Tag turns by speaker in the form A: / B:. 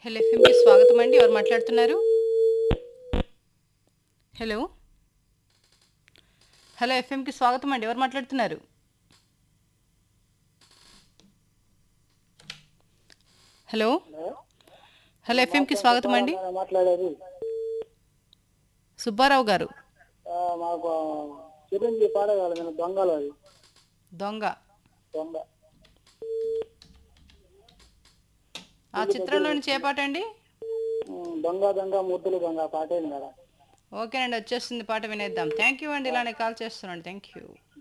A: hello ఎఫ్ఎంకి స్వాగతం అండి ఎవరు మాట్లాడుతున్నారు హలో హలో ఎఫ్ఎంకి స్వాగతం అండి ఎవరు మాట్లాడుతున్నారు హలో హలో ఎఫ్ఎంకి స్వాగతం అండి
B: మేడం మాట్లాడేది
A: సుబ్బారావు గారు
B: ఆ, మాకు చిరంజీవి పాడగలదు నేను దొంగలు అది
A: దొంగ
B: దొంగ
A: ఆ చిత్రంలోని చేపాటండి
B: ఉమ్, దొంగ దొంగ ముద్దులు దొంగ పాటేది మేడం
A: ఓకేనండి వచ్చేస్తుంది పాట వినేద్దాం థ్యాంక్ యూ అండి ఇలానే కాల్ చేస్తున్నాను థ్యాంక్ యూ